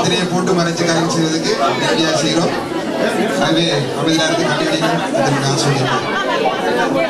முத்திரையை போட்டு மறைச்சு காரியம் செய்வதற்கு நேரடியாக செய்கிறோம் ஆகவே அமைதியாக இருந்து கண்டிப்பாக இதற்கு ஆசிரியர்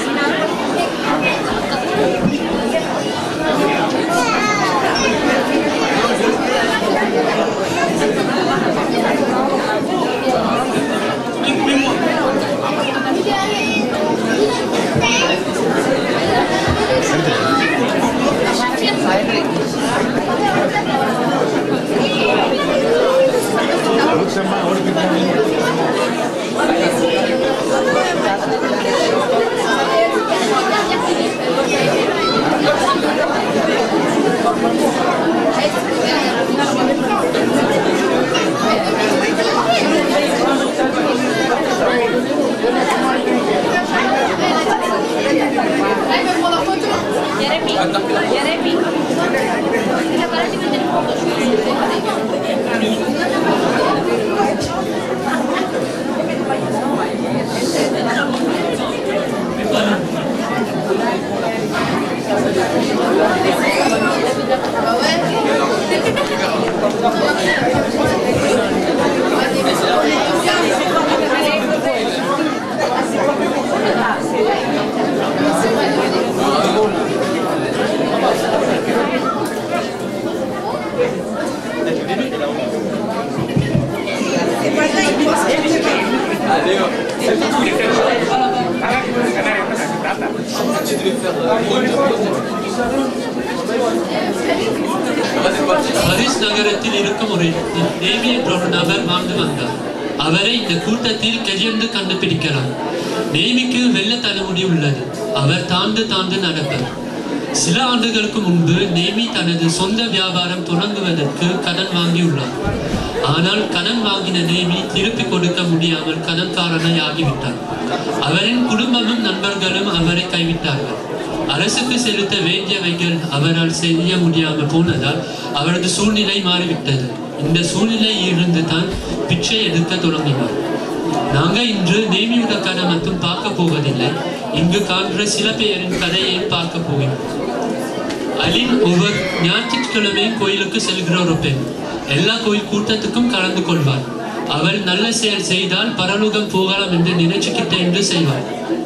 Jeremy, Jeremy. La parte que tenemos Haris நகரத்தில் இருக்கும் ஒரு நேவி என்ற ஒரு நபர் வாழ்ந்து வந்தார் அவரை இந்த கூட்டத்தில் கையெழுந்து கண்டுபிடிக்கலாம் நேமிக்கு வெள்ள தலைமுடி உள்ளது அவர் தாழ்ந்து தாழ்ந்து நடப்பார் சில ஆண்டுகளுக்கு முன்பு நேமி தனது சொந்த வியாபாரம் தொடங்குவதற்கு கடன் வாங்கியுள்ளார் ஆனால் கடன் வாங்கின நேமி திருப்பி கொடுக்க முடியாமல் கடன்காரனாய் ஆகிவிட்டார் அவரின் குடும்பமும் நண்பர்களும் அவரை கைவிட்டார்கள் அரசுக்கு செலுத்த வேண்டியவைகள் அவரால் செய்ய முடியாமல் போனதால் அவரது சூழ்நிலை மாறிவிட்டது இந்த சூழ்நிலையில் இருந்து தான் பிச்சை எடுக்க தொடங்கினார் நாங்க இன்று நேமியோட கதை மட்டும் பார்க்க போவதில்லை இங்கு காண்ற சில பேரின் கதையை பார்க்க போகிறோம் அலின் ஒவ்வொரு ஞாயிற்றுக்கிழமையும் கோயிலுக்கு செல்கிற ஒரு பெண் எல்லா கோயில் கூட்டத்துக்கும் கலந்து கொள்வார் அவள் நல்ல செயல் செய்தால் பரலோகம் போகலாம் என்று நினைச்சுக்கிட்டே என்று செய்வாள்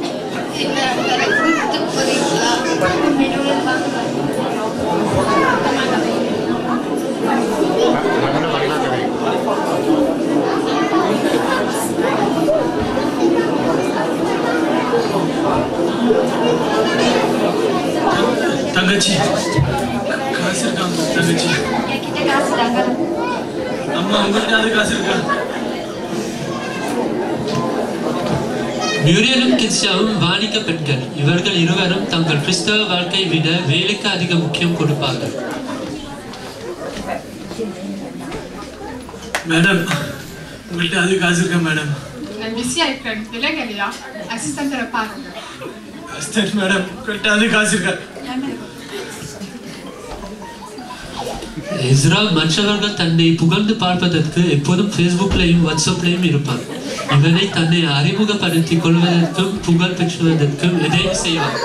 தங்கச்சி காசு இருக்கா தங்கச்சி kita kasih dangan. அம்மா உங்கள்கிட்ட அது காசு இருக்கா மியூரியலும் கிட்ஸாவும் வாணிக பெண்கள் இவர்கள் இருவரும் தங்கள் கிறிஸ்தவ வாழ்க்கை விட வேலைக்கு அதிக முக்கியம் கொடுப்பார்கள் மேடம் உங்கள்கிட்ட அது காசு இருக்கா madam Misia är kväll, det lägger vi ja. Assistenter är par. அஸ்தன் மேடம் உங்கள்கிட்ட அது காசு இருக்கா எஸ்ரா மற்றவர்கள் தன்னை புகழ்ந்து பார்ப்பதற்கு எப்போதும் ஃபேஸ்புக்லையும் வாட்ஸ்அப்லையும் இருப்பார் இவனை தன்னை அறிமுகப்படுத்திக் கொள்வதற்கும் புகழ் பெற்றுவதற்கும் எதையும் செய்வார்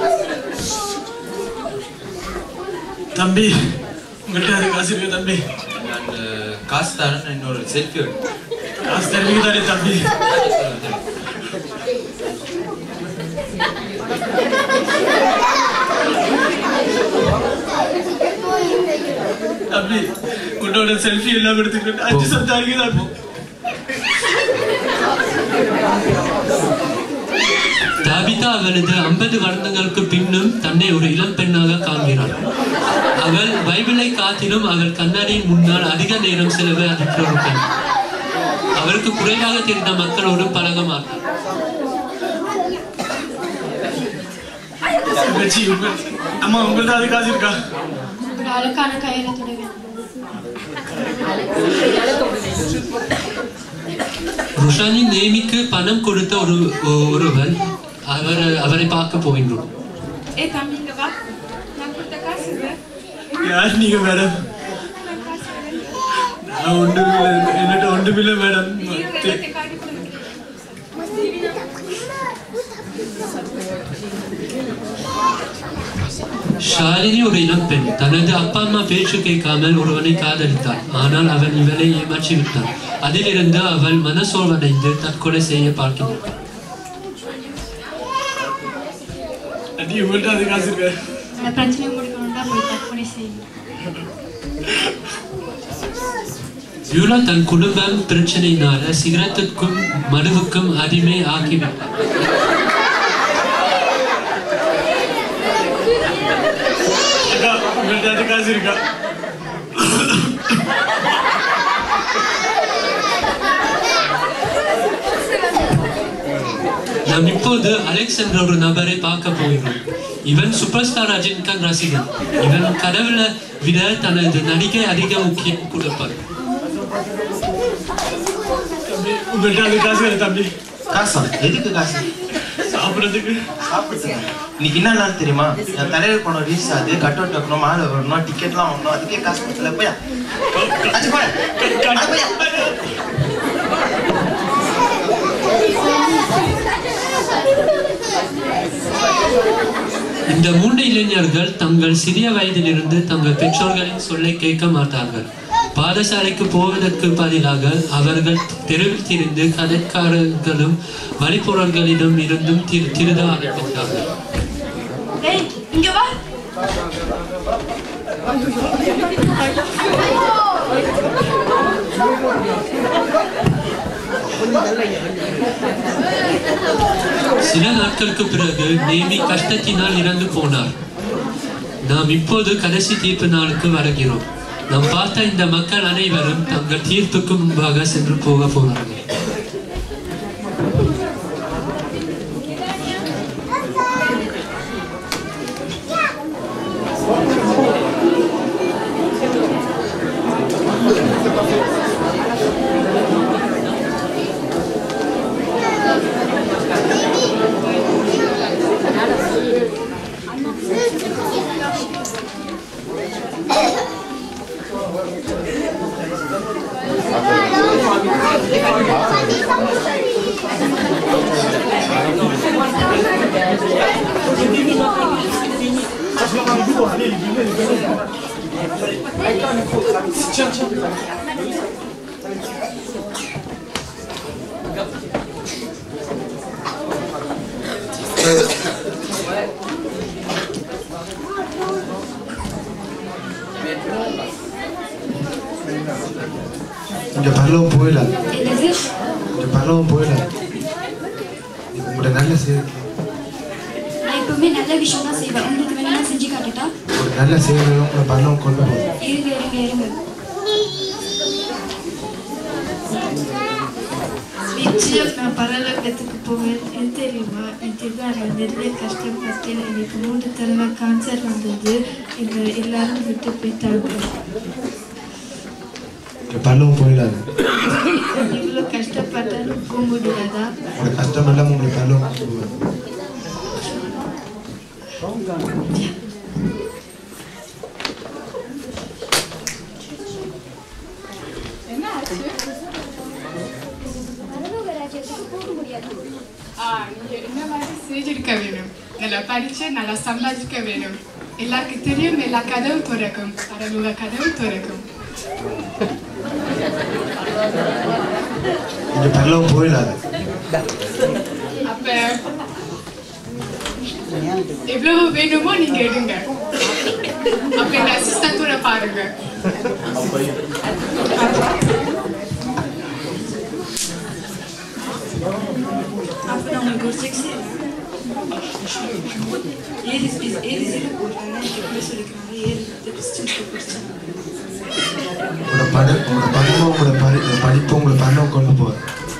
தம்பி உங்கள்கிட்ட அது காசு இருக்கா தம்பி நான் அஹ், காசு தரேன் இன்னொரு செல்ஃபி காசு தருவீங்க தானே தம்பி தம்பி உன்னோட செல்ஃபி எல்லாம் எடுத்துக்கிட்டு அஞ்சு சத்தாரிங்க தம்பி தாபிதா அவளது ஐம்பது வருடங்களுக்கு பின்னும் தன்னை ஒரு இளம் பெண்ணாக காண்கிறாள் அவள் பைபிளை காத்திலும் அவள் கண்ணாடியின் முன்னால் அதிக நேரம் செலவழிக்கிற ஒரு பெண் அவளுக்கு குறைவாக தெரிந்த மக்களோடு பழக மாட்டாள் தங்கச்சி உங்க அம்மா உங்கள்கிட்ட அது காசு இருக்கா ஒரு அழுக்கான கையில தொடங்க ருஷானி நேமிக்கு பணம் கொடுத்த ஒரு ஒருவர் அவர் அவரை பார்க்க போகின்றோம் Är Tammy இங்க வா நான் கொடுத்த காசு இது. யார் நீங்க மேடம் நான் ஒன்றுமில்லை என்னட்ட ஒன்றுமில்லை மேடம் நீ தே- எல்லாத்தையும் காட்டி கொடுங்க. ஷாலினி ஒரு இளம் பெண் தனது அப்பா அம்மா பேச்சு கேட்காமல் ஒருவனை காதலித்தாள் ஆனால் அவன் இவளை ஏமாற்றி விட்டான் அதிலிருந்து அவள் மனசோர்வடைந்து தற்கொலை செய்ய பார்க்கிறாள் அடி உங்கள்கிட்ட அது காசு இருக்கு இந்த பிரச்சனை முடிக்கணும்னா போய் தற்கொலை செய்யணும் யூலா தன் குடும்பம் பிரச்சனையினால சிகரெட்டுக்கும் மதுவுக்கும் அடிமை ஆகிவிட்டார் அக்கா உங்கள்கிட்ட அது காசு இருக்கா நாம் இப்போது அலெக்ஸ் என்ற ஒரு நபரை பார்க்க போகிறோம் இவன் சூப்பர் ஸ்டார் ரஜினிகாந்த் ரசிகன் இவன் கடவுளை விட தனது நடிகை அதிக முக்கியம் கொடுப்பார் தம்பி உங்கள்கிட்ட அது காசு இல்லை தம்பி காசா எதுக்கு காசு சாப்பிட்றதுக்கு சாப்பிடுங்க இன்னைக்கு என்ன நாள் தெரியுமா என் தலையில போன ரீல்ஸ் அது கட் அவுட் வைக்கணும் மாலை வரணும் டிக்கெட்லாம் வாங்கணும் அதுக்கே காசு கொடுக்கல போயா அது போயா அட போயா. இந்த மூன்று இளைஞர்கள் தங்கள் சிறிய வயதிலிருந்து தங்கள் பெற்றோர்களின் சொல்லை கேட்க மாட்டார்கள் பாடசாலைக்கு போவதற்கு பதிலாக அவர்கள் தெருவில் திரிந்து கடைக்காரர்களும் வழிபொருள்களிடம் இருந்தும் திரு திருட ஆரம்பித்தார்கள் ஏய் இங்க வா சில நாட்களுக்கு பிறகு நேமி கஷ்டத்தினால் இறந்து போனார் நாம் இப்போது கடைசி தீர்ப்பு நாளுக்கு வருகிறோம் நாம் பார்த்த இந்த மக்கள் அனைவரும் தங்கள் தீர்ப்புக்கு முன்பாக சென்று போக போகிறார்கள் இங்க பரலவும் போயிடாது என்னது இங்க பரலவும் போயிடாது உங்களோட நல்ல செயல் நான் எப்பவுமே நல்ல விஷயம் தான் செய்வேன் உங்களுக்கு வேணா நான் செஞ்சு காட்டுட்டா ஒரு நல்ல செயல் உங்களை பரலவும் கொண்டு போகும் இருங்க இருங்க இருங்க நிச்சயம் நான் பரலோகத்துக்கு போவேன் எது தெரியுமா எனக்கு நான் நிறைய கஷ்டப்பட்டேன் எனக்கு மூன்று தடவை கேன்சர் வந்தது எங்களை எல்லாரும் விட்டு போயிட்டாங்க இங்க பரலவும் போயிடாது இவ்வளோ கஷ்டப்பட்டாலும் போக முடியாதா உங்களோட கஷ்டம் எல்லாம் உங்களுக்கு பரலவும் கொண்டு போகும் ஆ, நீங்க என்ன மாதிரி செஞ்சிருக்க வேணும் நல்லா படிச்சு நல்லா சம்பாதிக்க வேணும் எல்லாருக்கும் தெரியும் எல்லா கதவு திறக்கும் பரலோக கதவு திறக்கும் இங்க பரலவும் போயிடாது அப்ப எவ்வளவு வேணுமோ நீங்க எடுங்க அப்ப இந்த அசிஸ்டன்டோட பாருங்க அப்போ நான் உங்களுக்கு ஒரு செக்ஸ் ஏது ஏது சீரை போட்டாங்க எப்படி சொல்லிக்கிறாங்க ஏது கிறிஸ்டின்ஸ்க்கு பிடிச்சாங்க உங்களோட பட உங்களோட படமும் உங்களோட படி படிப்பும் உங்களை பரலவும் கொண்டு போகும்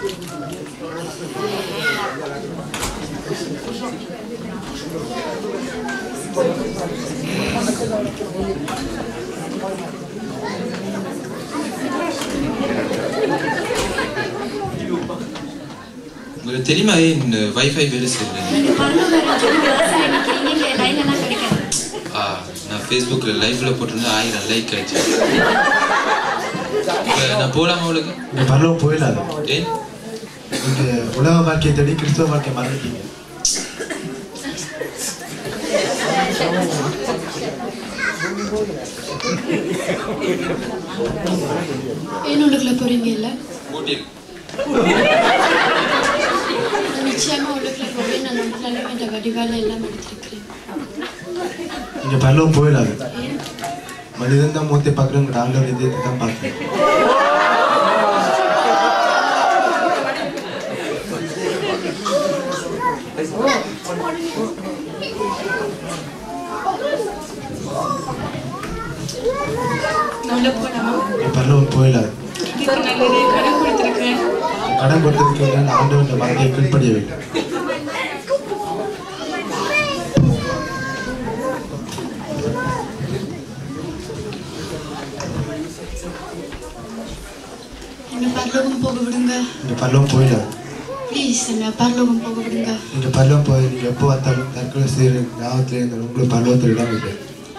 உங்களுக்கு தெரியுமா இந்த வைஃபை வேலை செய்யுது நீங்க பரலோக ராஜ்யம் கிளாஸ்ல நிக்கிறீங்க இங்க லைன் எல்லாம் கிடைக்காது ஆ நான் ஃபேஸ்புக்கில் லைவ்ல போட்டிருந்தேன் ஆயிரம் லைக் கிடைச்சு இப்ப நான் போலாமா அவளுக்கு இங்க பரலவும் போயிடாது ஏன் நீங்க உலக வாழ்க்கையை தேடி கிறிஸ்தவ வாழ்க்கையை மறந்துட்டீங்க ஏன் உள்ளுக்குள்ள போறீங்க இல்ல போட்டிருக்கு நிச்சயமா உள்ளுக்குள்ள போவேன் நான் நம்புறேன் இந்த வடிவால எல்லாம் எடுத்திருக்கிறேன் இங்க பரலோகம் போயிடாது மனிதன் தான் மூத்தை பார்க்குறவங்க ஆண்டவர் இதயத்தை தான் பார்க்குறேன் நான் உள்ள போனாமா இங்க பரலோகம் போயிடாது இதுக்கு நான் நிறைய கடன் கொடுத்துருக்கேன் கடன் கொடுத்ததுக்கு என்ன ஆண்டவன் வார்த்தையை கீழ்ப்படிய வேண்டும் என்ன பரலோகம் போக விடுங்க இங்க பரலோகம் போயிடாது ப்ளீஸ் என்ன பரலோகம் போக விடுங்க நீங்க பரலோகம் போய் நீங்க எப்போ பார்த்தாலும் தற்கொலை செய்யற ஞாபகத்துல இருந்தாலும் உங்களுக்கு பரலோகத்தில் இடம் இல்லை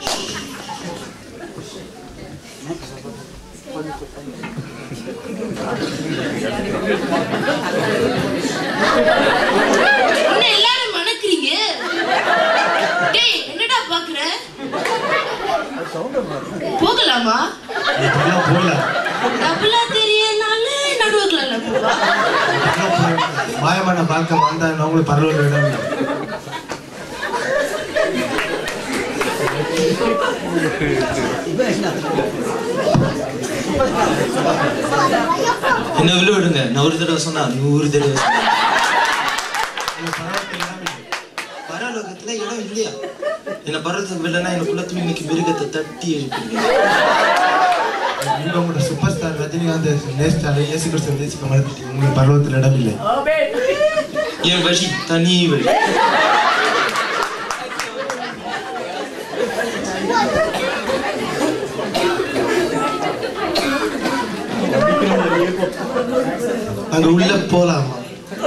என்ன எல்லாரும் மணக்குறீங்க டேய் என்னடா பாக்குற போகலாமா இங்க பரலோகம் போயிடாது டபுளா தெரியனால நடுவுக்குள்ள போவா மாயமான பார்க்க வந்தாங்கன்னா உங்களுக்கு பரலோகத்தில் இடம் இல்லை என்ன விழு விடுங்க நான் ஒரு தடவை சொன்னா நூறு தடவை சொன்னேன். பரலோகத்துல இடம் இல்லையா என்ன பரலத்துக்கு விடனா எனக்கு குலத்துல இன்னைக்கு மிருகத்தை தட்டி எழுப்பீங்க நீங்க உங்களோட சூப்பர் ஸ்டார் ரஜினிகாந்த் நேஸ்டார் இயேசு கிறிஸ்துவ நேசிக்க மறந்துட்டீங்க உங்களுக்கு பரலோகத்தில் இடம் இல்லை என் வழி தனி வழி அங்க உள்ள போலாமா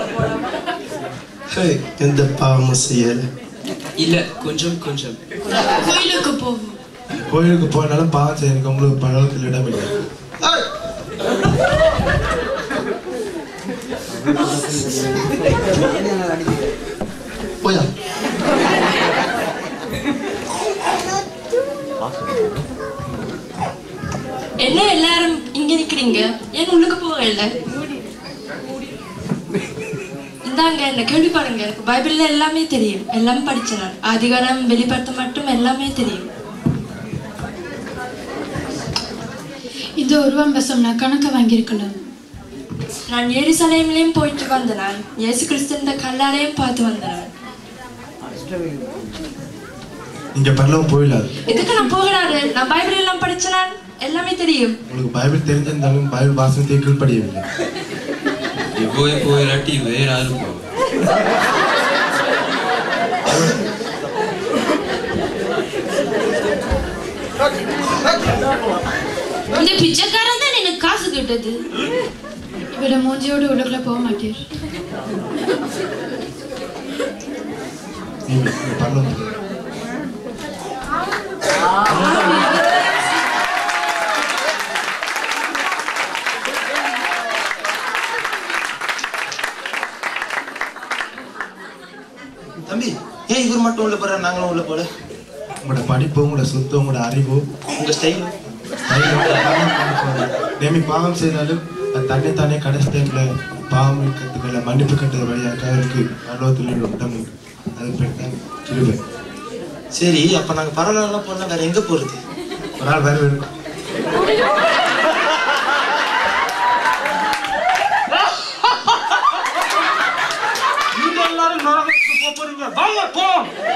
ஹே, எந்த பாவமும் செய்யல இல்ல கொஞ்சம் கொஞ்சம் கோயிலுக்கு போவோம் கோயிலுக்கு போனாலும் பாவம் செய்யறதுக்கு உங்களுக்கு பரலோகத்தில் இடம் இல்லை போயா என்ன எல்லாரும் இங்க நிக்கிறீங்க ஏன் உள்ளுக்கு போகல இந்தாங்க என்ன கேள்வி பாருங்க எனக்கு பைபிள்ல எல்லாமே தெரியும் எல்லாம் படிச்சேன் நான் அதிகாரம் வெளிப்படுத்த மட்டும் எல்லாமே தெரியும் இந்த உருவம் வசம் நான் கணக்கு வாங்கியிருக்கலாம் நான் எருசலேம்லயும் போயிட்டு வந்தேன் நான் இயேசு கிறிஸ்து இந்த கல்லாலையும் பார்த்து வந்தேன் நீங்க பரலோகம் போயிடாது இதுக்கு நான் போகிறாரு நான் பைபிள் எல்லாம் படிச்சேன் நான் எல்லாமே தெரியும் உங்களுக்கு பைபிள் தெரிஞ்சிருந்தாலும் பைபிள் வாசனத்தை கீழ்ப்படியவில்லை போய் போயிடாட்டி வேற யாரு போவா இந்த பிச்சைக்காரன் தான் எனக்கு காசு கேட்டது இவட மூஞ்சியோடு உள்ளுக்குள்ள போக மாட்டேன் நீங்க நீங்க பரலோகம் போயிடாது. தம்பி ஏன் இவர் மட்டும் உள்ள போற நாங்களும் உள்ள போல உங்களோட படிப்பு உங்களோட சொத்து உங்களோட அறிவு உங்க ஸ்டைல் நேமி பாவம் செய்தாலும் அது தன்னை தானே கடைசி டைம்ல பாவம் கத்துக்கல மன்னிப்பு கட்டுறது வழியா இருக்காதற்கு பரலோகத்தில் உள்ள இடம் உண்டு அது பேர் தான் கிருபை சரி அப்ப நாங்க பரவாயில்லாம் போனா வேற எங்க போறது ஒரு நாள் வேற வேணும் நீங்க எல்லாரும் நரகத்துக்கு போப் போறீங்க வாங்க போ